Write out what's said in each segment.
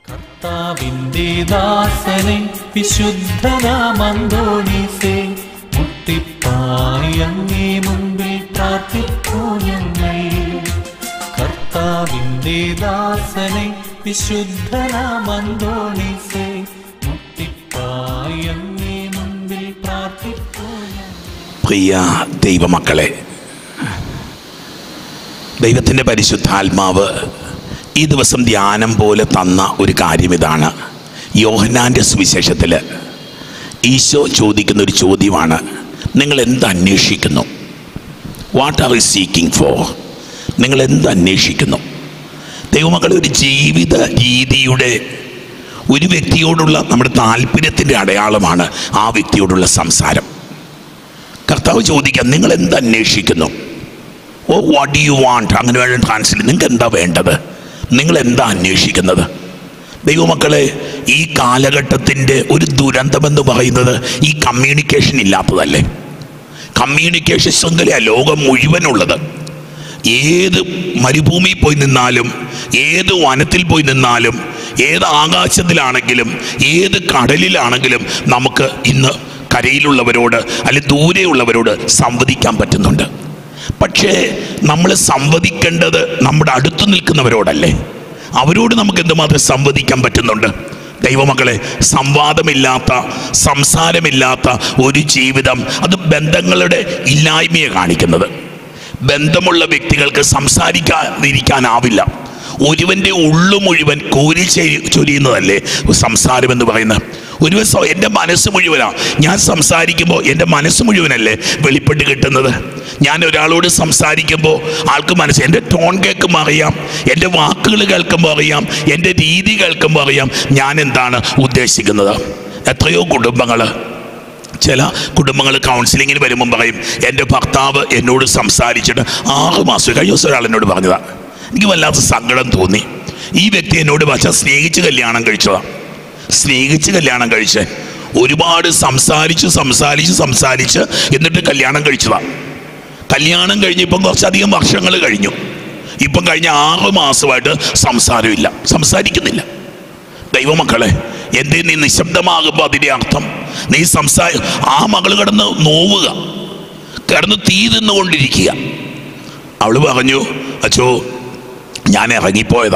കർത്താവിന്റെ ദാസനെ വിശുദ്ധനാമന്തോണീസേ മുട്ടിപ്പായി അങ്ങേ മുമ്പിൽ പ്രാർത്ഥിപ്പൂ ഞങ്ങൾ കർത്താവിന്റെ ദാസനെ വിശുദ്ധനാമന്തോണീസേ മുട്ടിപ്പായി അങ്ങേ മുമ്പിൽ പ്രാർത്ഥിപ്പൂ ഞങ്ങൾ പ്രിയ ദൈവമക്കളെ ദൈവത്തിൻ്റെ പരിശുദ്ധാത്മാവ് ഈ ദിവസം ധ്യാനം പോലെ തന്ന ഒരു കാര്യം ഇതാണ് യോഹനാൻ്റെ സുവിശേഷത്തിൽ ഈശോ ചോദിക്കുന്ന ഒരു ചോദ്യമാണ് നിങ്ങൾ എന്ത് അന്വേഷിക്കുന്നു what are you seeking for നിങ്ങൾ എന്ത് അന്വേഷിക്കുന്നു ദൈവമക്കളെ ഒരു ജീവിത രീതിയുടെ ഒരു വ്യക്തിയോടുള്ള നമ്മുടെ താല്പര്യത്തിൻ്റെ അടയാളമാണ് ആ വ്യക്തിയോടുള്ള സംസാരം കർത്താവ് ചോദിക്കാം നിങ്ങൾ എന്ത് അന്വേഷിക്കുന്നു ഓ വാട്ട് യു വാണ്ട് അങ്ങനെ വേണം ട്രാൻസ്ലേറ്റ് നിങ്ങൾക്ക് എന്താ വേണ്ടത് നിങ്ങൾ എന്താ അന്വേഷിക്കുന്നത് ദൈവമക്കളെ ഈ കാലഘട്ടത്തിൻ്റെ ഒരു ദുരന്തമെന്ന് പറയുന്നത് ഈ കമ്മ്യൂണിക്കേഷൻ ഇല്ലാത്തതല്ലേ കമ്മ്യൂണിക്കേഷൻ ശൃംഖലയാണ് ലോകം മുഴുവനുള്ളത് ഏത് മരുഭൂമിയിൽ പോയി നിന്നാലും ഏത് വനത്തിൽ പോയി നിന്നാലും ഏത് ആകാശത്തിലാണെങ്കിലും ഏത് കടലിലാണെങ്കിലും നമുക്ക് ഇന്ന് കരയിലുള്ളവരോട് അല്ലെങ്കിൽ ദൂരെയുള്ളവരോട് സംവദിക്കാൻ പറ്റുന്നുണ്ട് പക്ഷേ നമ്മൾ സംവദിക്കേണ്ടത് നമ്മുടെ അടുത്ത് നിൽക്കുന്നവരോടല്ലേ അവരോട് നമുക്ക് എന്തുമാത്രം സംവദിക്കാൻ പറ്റുന്നുണ്ട് ദൈവമക്കളെ സംവാദമില്ലാത്ത സംസാരമില്ലാത്ത ഒരു ജീവിതം അത് ബന്ധങ്ങളുടെ ഇല്ലായ്മയെ കാണിക്കുന്നത് ബന്ധമുള്ള വ്യക്തികൾക്ക് സംസാരിക്കാതിരിക്കാനാവില്ല ഒരുവൻ്റെ ഉള്ളു മുഴുവൻ കോരി ചെ- ചൊരിയുന്നതല്ലേ സംസാരം എന്ന് പറയുന്നത് ഒരു ദിവസം എൻ്റെ മനസ്സ് മുഴുവനാ ഞാൻ സംസാരിക്കുമ്പോൾ എൻ്റെ മനസ്സ് മുഴുവനല്ലേ വെളിപ്പെട്ട് കിട്ടുന്നത് ഞാൻ ഒരാളോട് സംസാരിക്കുമ്പോൾ ആൾക്ക് മനസ്സ് എൻ്റെ ടോൺ കേൾക്കുമ്പോൾ അറിയാം എൻ്റെ വാക്കുകൾ കേൾക്കുമ്പോൾ അറിയാം എൻ്റെ രീതി കേൾക്കുമ്പോൾ അറിയാം ഞാൻ എന്താണ് ഉദ്ദേശിക്കുന്നത് എത്രയോ കുടുംബങ്ങൾ ചില കുടുംബങ്ങൾ കൗൺസിലിങ്ങിന് വരുമ്പം പറയും എൻ്റെ ഭർത്താവ് എന്നോട് സംസാരിച്ചിട്ട് ആറ് മാസം കഴിഞ്ഞ ദിവസം ഒരാൾ എന്നോട് പറഞ്ഞതാണ് എനിക്ക് വല്ലാത്ത സങ്കടം തോന്നി ഈ വ്യക്തി എന്നോട് പക്ഷേ സ്നേഹിച്ച് കല്യാണം കഴിച്ചതാണ് സ്നേഹിച്ച് കല്യാണം കഴിച്ച് ഒരുപാട് സംസാരിച്ച് സംസാരിച്ച് സംസാരിച്ച് എന്നിട്ട് കല്യാണം കഴിച്ചതാണ് കല്യാണം കഴിഞ്ഞിപ്പം കുറച്ചധികം വർഷങ്ങൾ കഴിഞ്ഞു ഇപ്പം കഴിഞ്ഞ ആറ് മാസമായിട്ട് സംസാരമില്ല സംസാരിക്കുന്നില്ല ദൈവമക്കളെ എന്തേ നീ നിശബ്ദമാകുമ്പോൾ അതിൻ്റെ അർത്ഥം നീ സംസാ ആ മകൾ കിടന്ന് നോവുക കിടന്ന് തീ തിന്നുകൊണ്ടിരിക്കുക അവൾ പറഞ്ഞു അച്ചോ ഞാൻ ഇറങ്ങിപ്പോയതാ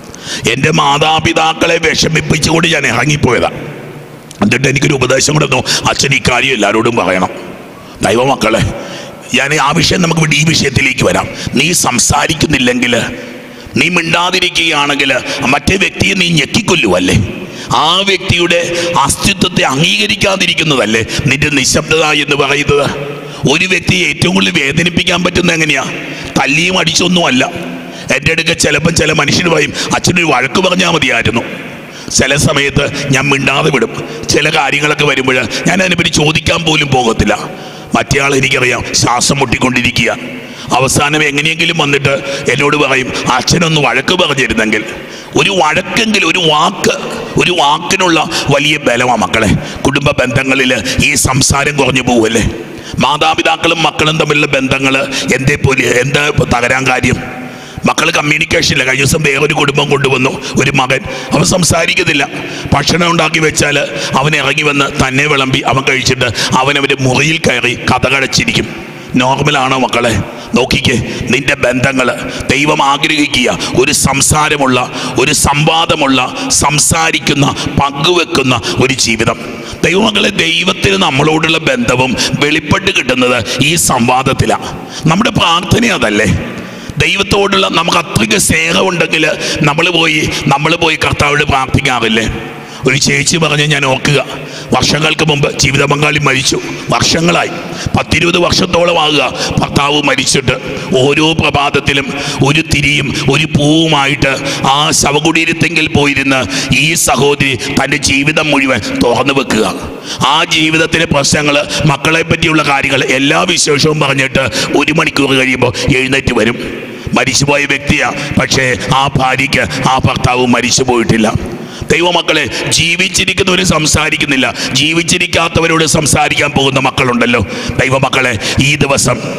എൻ്റെ മാതാപിതാക്കളെ വിഷമിപ്പിച്ചുകൊണ്ട് ഞാൻ ഇറങ്ങിപ്പോയതാ എന്നിട്ട് എനിക്കൊരു ഉപദേശം കൂടെ തന്നു അച്ഛൻ ഇക്കാര്യം എല്ലാവരോടും പറയണം ദൈവമക്കളെ ഞാൻ ആ വിഷയം നമുക്ക് വിട്ട് ഈ വിഷയത്തിലേക്ക് വരാം നീ സംസാരിക്കുന്നില്ലെങ്കിൽ നീ മിണ്ടാതിരിക്കുകയാണെങ്കിൽ മറ്റേ വ്യക്തിയെ നീ ഞെക്കിക്കൊല്ലുവല്ലേ ആ വ്യക്തിയുടെ അസ്തിത്വത്തെ അംഗീകരിക്കാതിരിക്കുന്നതല്ലേ നിന്റെ നിശബ്ദത എന്ന് പറയുന്നത് ഒരു വ്യക്തിയെ ഏറ്റവും കൂടുതൽ വേദനിപ്പിക്കാൻ പറ്റുന്നത് എങ്ങനെയാ തല്ലിയും അടിച്ചൊന്നുമല്ല എൻ്റെ അടുക്ക ചിലപ്പം ചില മനുഷ്യർ പറയും അച്ഛനൊരു വഴക്ക് പറഞ്ഞാൽ മതിയായിരുന്നു ചില സമയത്ത് ഞാൻ മിണ്ടാതെ വിടും ചില കാര്യങ്ങളൊക്കെ വരുമ്പോൾ ഞാൻ അതിനെപ്പറ്റി ചോദിക്കാൻ പോലും പോകത്തില്ല മറ്റേ ആൾ എനിക്കറിയാം ശ്വാസം മുട്ടിക്കൊണ്ടിരിക്കുക അവസാനം എങ്ങനെയെങ്കിലും വന്നിട്ട് എന്നോട് പറയും അച്ഛനൊന്ന് വഴക്ക് പറഞ്ഞിരുന്നെങ്കിൽ ഒരു വഴക്കെങ്കിൽ ഒരു വാക്ക് ഒരു വാക്കിനുള്ള വലിയ ബലമാണ് മക്കളെ കുടുംബ ബന്ധങ്ങളിൽ ഈ സംസാരം കുറഞ്ഞു പോവല്ലേ മാതാപിതാക്കളും മക്കളും തമ്മിലുള്ള ബന്ധങ്ങൾ എന്തേ പോലെ എന്താ ഇപ്പൊ തകരാൻ കാര്യം മക്കൾ കമ്മ്യൂണിക്കേഷനില്ല കഴിഞ്ഞ ദിവസം വേറൊരു കുടുംബം കൊണ്ടുവന്നു ഒരു മകൻ അവൻ സംസാരിക്കുന്നില്ല ഭക്ഷണം ഉണ്ടാക്കി വെച്ചാൽ അവൻ ഇറങ്ങി വന്ന് തന്നെ വിളമ്പി അവൻ കഴിച്ചിട്ട് അവൻ അവൻ്റെ മുറിയിൽ കയറി കഥകടച്ചിരിക്കും നോർമലാണോ മക്കളെ നോക്കിക്കേ നിന്റെ ബന്ധങ്ങൾ ദൈവം ആഗ്രഹിക്കുക ഒരു സംസാരമുള്ള ഒരു സംവാദമുള്ള സംസാരിക്കുന്ന പങ്കുവെക്കുന്ന ഒരു ജീവിതം ദൈവമക്കളെ ദൈവത്തിന് നമ്മളോടുള്ള ബന്ധവും വെളിപ്പെട്ട് കിട്ടുന്നത് ഈ സംവാദത്തിലാണ് നമ്മുടെ പ്രാർത്ഥന അതല്ലേ ദൈവത്തോടുള്ള നമുക്ക് അത്രയ്ക്ക് സ്നേഹമുണ്ടെങ്കിൽ നമ്മൾ പോയി നമ്മൾ പോയി കർത്താവോട് പ്രാർത്ഥിക്കാറില്ലേ ഒരു ചേച്ചി പറഞ്ഞ് ഞാൻ ഓർക്കുക വർഷങ്ങൾക്ക് മുമ്പ് ജീവിത പങ്കാളി മരിച്ചു വർഷങ്ങളായി പത്തിരുപത് വർഷത്തോളമാകുക ഭർത്താവ് മരിച്ചിട്ട് ഓരോ പ്രഭാതത്തിലും ഒരു തിരിയും ഒരു പൂവുമായിട്ട് ആ ശവകുടീരത്തെങ്കിൽ പോയിരുന്ന് ഈ സഹോദരി തൻ്റെ ജീവിതം മുഴുവൻ തുറന്നു വെക്കുക ആ ജീവിതത്തിലെ പ്രശ്നങ്ങൾ മക്കളെ പറ്റിയുള്ള കാര്യങ്ങൾ എല്ലാ വിശേഷവും പറഞ്ഞിട്ട് ഒരു മണിക്കൂർ കഴിയുമ്പോൾ എഴുന്നേറ്റ് വരും മരിച്ചുപോയ വ്യക്തിയാ പക്ഷേ ആ ഭാര്യയ്ക്ക് ആ ഭർത്താവ് മരിച്ചു പോയിട്ടില്ല ദൈവമക്കളെ ജീവിച്ചിരിക്കുന്നവർ സംസാരിക്കുന്നില്ല ജീവിച്ചിരിക്കാത്തവരോട് സംസാരിക്കാൻ പോകുന്ന മക്കളുണ്ടല്ലോ ദൈവമക്കളെ ഈ ദിവസം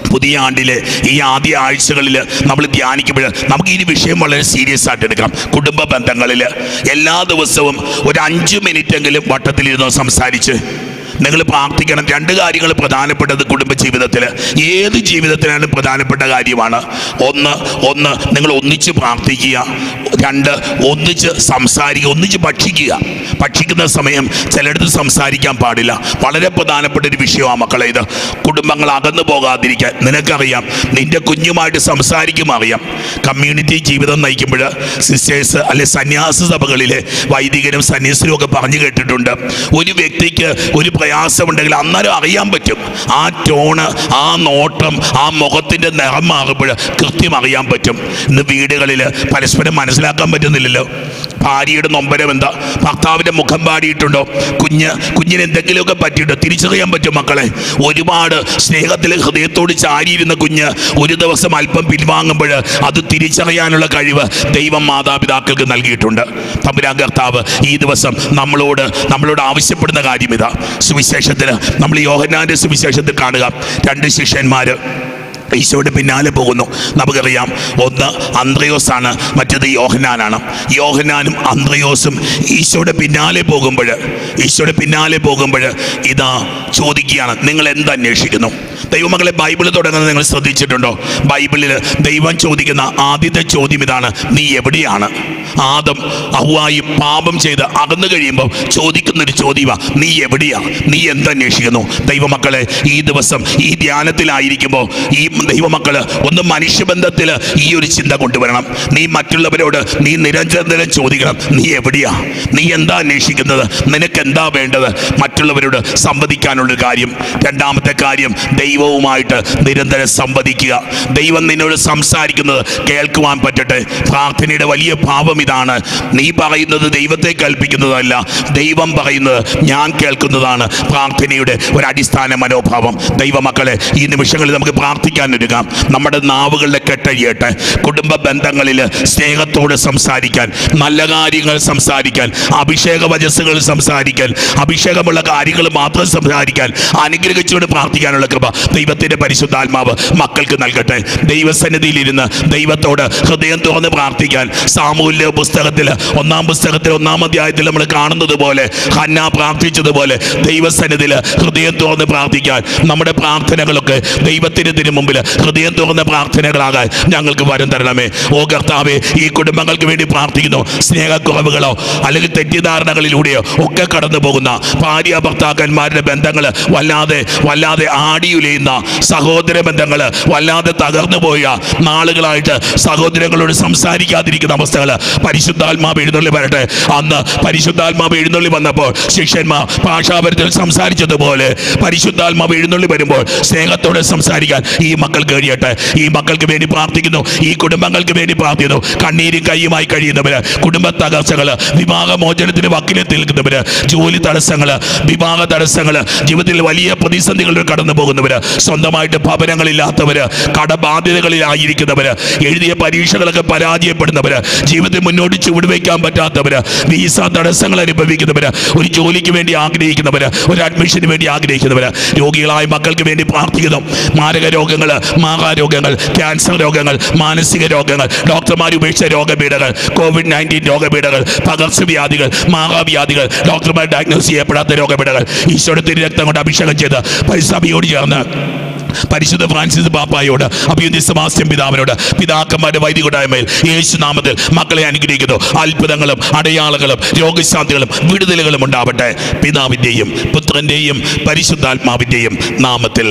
പുതിയ ആണ്ടിലെ ഈ ആദ്യ ആഴ്ചകളിൽ നമ്മൾ ധ്യാനിക്കുമ്പോൾ നമുക്ക് ഈ വിഷയം വളരെ സീരിയസ് ആയിട്ട് എടുക്കാം കുടുംബ ബന്ധങ്ങളിൽ എല്ലാ ദിവസവും ഒരു അഞ്ച് മിനിറ്റെങ്കിലും വട്ടത്തിലിരുന്ന് സംസാരിച്ച് നിങ്ങൾ പ്രാർത്ഥിക്കണം രണ്ട് കാര്യങ്ങൾ പ്രധാനപ്പെട്ടത് കുടുംബ ജീവിതത്തിൽ ഏത് ജീവിതത്തിനാലും പ്രധാനപ്പെട്ട കാര്യമാണ് ഒന്ന് ഒന്ന് നിങ്ങൾ ഒന്നിച്ച് പ്രാർത്ഥിക്കുക രണ്ട് ഒന്നിച്ച് സംസാരിക്കുക ഒന്നിച്ച് ഭക്ഷിക്കുക ഭക്ഷിക്കുന്ന സമയം ചിലയിടത്ത് സംസാരിക്കാൻ പാടില്ല വളരെ പ്രധാനപ്പെട്ട ഒരു വിഷയമാണ് മക്കളെ ഇത് കുടുംബങ്ങൾ അകന്നു പോകാതിരിക്കാൻ നിനക്കറിയാം നിന്റെ കുഞ്ഞുമായിട്ട് സംസാരിക്കും അറിയാം കമ്മ്യൂണിറ്റി ജീവിതം നയിക്കുമ്പോൾ സിസ്റ്റേഴ്സ് അല്ലെ സന്യാസ സഭകളിലെ വൈദികരും സന്യാസിനും ഒക്കെ പറഞ്ഞു കേട്ടിട്ടുണ്ട് ഒരു വ്യക്തിക്ക് ഒരു പ്രയാസമുണ്ടെങ്കിൽ അന്നേരം അറിയാൻ പറ്റും ആ ടോണ് ആ നോട്ടം ആ മുഖത്തിൻ്റെ നിറം മാറുമ്പോൾ കൃത്യം അറിയാൻ പറ്റും ഇന്ന് വീടുകളിൽ പരസ്പരം മനസ്സിലാക്കാൻ പറ്റുന്നില്ലല്ലോ ഭാര്യയുടെ നൊമ്പരം എന്താ ഭർത്താവിൻ്റെ മുഖം പാടിയിട്ടുണ്ടോ കുഞ്ഞ് കുഞ്ഞിന് എന്തെങ്കിലുമൊക്കെ പറ്റിയിട്ടുണ്ടോ തിരിച്ചറിയാൻ പറ്റും മക്കളെ ഒരുപാട് സ്നേഹത്തിൽ ഹൃദയത്തോട് ചാരിയിരുന്ന കുഞ്ഞ് ഒരു ദിവസം അല്പം പിൻവാങ്ങുമ്പോൾ അത് തിരിച്ചറിയാനുള്ള കഴിവ് ദൈവം മാതാപിതാക്കൾക്ക് നൽകിയിട്ടുണ്ട് തമ്പുരാൻ കർത്താവ് ഈ ദിവസം നമ്മളോട് നമ്മളോട് ആവശ്യപ്പെടുന്ന കാര്യം ഇതാ സുവിശേഷത്തിൽ നമ്മൾ യോഹന്നാന്റെ സുവിശേഷത്തിൽ കാണുക രണ്ട് ശിഷ്യന്മാർ ഈശോയുടെ പിന്നാലെ പോകുന്നു നമുക്കറിയാം ഒന്ന് അന്ത്രയോസ് ആണ് മറ്റേത് യോഹനാനാണ് യോഹനാനും അന്ത്രയോസും ഈശോയുടെ പിന്നാലെ പോകുമ്പോൾ ഈശോയുടെ പിന്നാലെ പോകുമ്പോൾ ഇതാ ചോദിക്കുകയാണ് നിങ്ങൾ എന്ത് അന്വേഷിക്കുന്നു ദൈവമകളെ ബൈബിൾ തുടങ്ങുന്നത് നിങ്ങൾ ശ്രദ്ധിച്ചിട്ടുണ്ടോ ബൈബിളിൽ ദൈവം ചോദിക്കുന്ന ആദ്യത്തെ ചോദ്യം ഇതാണ് നീ എവിടെയാണ് ആദം അഹ്വായി പാപം ചെയ്ത് അകന്നു കഴിയുമ്പോൾ ചോദിക്കുന്ന ഒരു ചോദ്യമാ നീ എവിടെയാ നീ എന്തന്വേഷിക്കുന്നു ദൈവമക്കളെ ഈ ദിവസം ഈ ധ്യാനത്തിലായിരിക്കുമ്പോൾ ഈ ദൈവമക്കള് ഒന്ന് മനുഷ്യബന്ധത്തിൽ ഈ ഒരു ചിന്ത കൊണ്ടുവരണം നീ മറ്റുള്ളവരോട് നീ നിരന്തരം ചോദിക്കണം നീ എവിടെയാ നീ എന്താ അന്വേഷിക്കുന്നത് നിനക്ക് എന്താ വേണ്ടത് മറ്റുള്ളവരോട് സംവദിക്കാനുള്ള കാര്യം രണ്ടാമത്തെ കാര്യം ദൈവവുമായിട്ട് നിരന്തരം സംവദിക്കുക ദൈവം നിന്നോട് സംസാരിക്കുന്നത് കേൾക്കുവാൻ പറ്റട്ടെ പ്രാർത്ഥനയുടെ വലിയ ഭാവം ഇതാണ് നീ പറയുന്നത് ദൈവത്തെ കേൾപ്പിക്കുന്നതല്ല ദൈവം പറയുന്നത് ഞാൻ കേൾക്കുന്നതാണ് പ്രാർത്ഥനയുടെ ഒരു അടിസ്ഥാന മനോഭാവം ദൈവമക്കളെ ഈ നിമിഷങ്ങളിൽ നമുക്ക് പ്രാർത്ഥിക്കാൻ ഒരുങ്ങാം നമ്മുടെ നാവുകളുടെ കെട്ടഴിയട്ടെ കുടുംബ ബന്ധങ്ങളിൽ സ്നേഹത്തോട് സംസാരിക്കാൻ നല്ല കാര്യങ്ങൾ സംസാരിക്കാൻ അഭിഷേക വചസ്സുകൾ സംസാരിക്കാൻ അഭിഷേകമുള്ള കാര്യങ്ങൾ മാത്രം സംസാരിക്കാൻ അനുഗ്രഹിച്ചുകൊണ്ട് പ്രാർത്ഥിക്കാനുള്ള കൃപ ദൈവത്തിന്റെ പരിശുദ്ധാത്മാവ് മക്കൾക്ക് നൽകട്ടെ ദൈവസന്നിധിയിൽ ഇരുന്ന് ദൈവത്തോട് ഹൃദയം തുറന്ന് പ്രാർത്ഥിക്കാൻ സാമൂല്യ പുസ്തകത്തിൽ ഒന്നാം പുസ്തകത്തിൽ ഒന്നാം അധ്യായത്തിൽ നമ്മൾ കാണുന്നത് പോലെ ഹന്ന പ്രാർത്ഥിച്ചതുപോലെ ദൈവസന്നിധിയിൽ ഹൃദയം തുറന്ന് പ്രാർത്ഥിക്കാൻ നമ്മുടെ പ്രാർത്ഥനകളൊക്കെ ദൈവത്തിന് തിരു മുമ്പിൽ ഹൃദയം തുറന്ന പ്രാർത്ഥനകളാകാൻ ഞങ്ങൾക്ക് വരം തരണമേ ഓ കർത്താവെ ഈ കുടുംബങ്ങൾക്ക് വേണ്ടി പ്രാർത്ഥിക്കുന്നു സ്നേഹക്കുറവുകളോ അല്ലെങ്കിൽ തെറ്റിദ്ധാരണകളിലൂടെയോ ഒക്കെ കടന്നു പോകുന്ന ഭാര്യ ഭർത്താക്കന്മാരുടെ ബന്ധങ്ങൾ വല്ലാതെ വല്ലാതെ ആടിയുലയുന്ന സഹോദര ബന്ധങ്ങൾ വല്ലാതെ തകർന്നു പോയ നാളുകളായിട്ട് സഹോദരങ്ങളോട് സംസാരിക്കാതിരിക്കുന്ന അവസ്ഥകൾ പരിശുദ്ധാത്മാവ് എഴുന്നള്ളി വരട്ടെ അന്ന് പരിശുദ്ധാത്മാവ് എഴുന്നള്ളി വന്നപ്പോൾ ശിഷ്യന്മാർ ഭാഷാപരത്തിൽ സംസാരിച്ചതുപോലെ പരിശുദ്ധാത്മാവ് എഴുന്നള്ളി വരുമ്പോൾ സ്നേഹത്തോടെ സംസാരിക്കാൻ ഈ മക്കൾ കഴിയട്ടെ ഈ മക്കൾക്ക് വേണ്ടി പ്രാർത്ഥിക്കുന്നു ഈ കുടുംബങ്ങൾക്ക് വേണ്ടി പ്രാർത്ഥിക്കുന്നു കണ്ണീരും കൈയുമായി കഴിയുന്നവര് കുടുംബ തകർച്ചകള് വിവാഹമോചനത്തിന് വക്കിലെത്തി നിൽക്കുന്നവര് ജോലി തടസ്സങ്ങള് വിവാഹ തടസ്സങ്ങള് ജീവിതത്തിൽ വലിയ പ്രതിസന്ധികളിൽ കടന്നു പോകുന്നവര് സ്വന്തമായിട്ട് ഭവനങ്ങളില്ലാത്തവര് കടബാധ്യതകളിലായിരിക്കുന്നവര് എഴുതിയ പരീക്ഷകളൊക്കെ പരാജയപ്പെടുന്നവര് ജീവിതത്തിൽ മുന്നോട്ട് ചുവടുവെക്കാൻ പറ്റാത്തവര് വീസ തടസ്സങ്ങൾ അനുഭവിക്കുന്നവര് ഒരു ജോലിക്ക് വേണ്ടി ആഗ്രഹിക്കുന്നവര് ഒരു അഡ്മിഷന് വേണ്ടി ആഗ്രഹിക്കുന്നവര് രോഗികളായ മക്കൾക്ക് വേണ്ടി പ്രാർത്ഥിക്കുന്നു മാരക രോഗങ്ങൾ മാഹാരോഗങ്ങൾ ക്യാൻസർ രോഗങ്ങൾ മാനസിക രോഗങ്ങൾ ഡോക്ടർമാർ ഉപേക്ഷിച്ച രോഗപീഠകൾ കോവിഡ് നയൻറ്റീൻ രോഗപീഠകൾ പകർച്ചവ്യാധികൾ മാഹാവ്യാധികൾ ഡോക്ടർമാർ ഡയഗ്നോസ് ചെയ്യപ്പെടാത്ത രോഗപീഠകൾ ഈശോയുടെ തിരുരക്തം കൊണ്ട് അഭിഷേകം ചെയ്ത് പരിസഭയോട് ചേർന്ന് പരിശുദ്ധ ഫ്രാൻസിസ് പാപ്പായോട് അഭിയുദ്ധ സമാസ്യം പിതാവിനോട് പിതാക്കന്മാരുടെ വൈദികടായ്മയിൽ യേശു നാമത്തിൽ മക്കളെ അനുഗ്രഹിക്കുന്നു അത്ഭുതങ്ങളും അടയാളങ്ങളും രോഗശാന്തികളും വിടുതലുകളും ഉണ്ടാവട്ടെ പിതാവിൻ്റെയും പുത്രൻ്റെയും പരിശുദ്ധാത്മാവിൻ്റെയും നാമത്തിൽ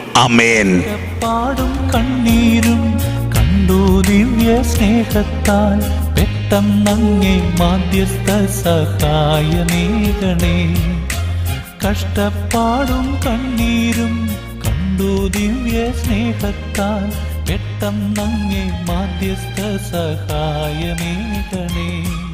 അമേൻ പാടും കണ്ണീരും കണ്ടു ദിവ്യ സ്നേഹത്താൽ പെട്ടെന്നങ്ങേ മാധ്യസ്ഥ സഹായമേകണേ കഷ്ടപ്പാടും കണ്ണീരും കണ്ടു ദിവ്യ സ്നേഹത്താൽ പെട്ടെന്നങ്ങേ മാധ്യസ്ഥ സഹായമേകണേ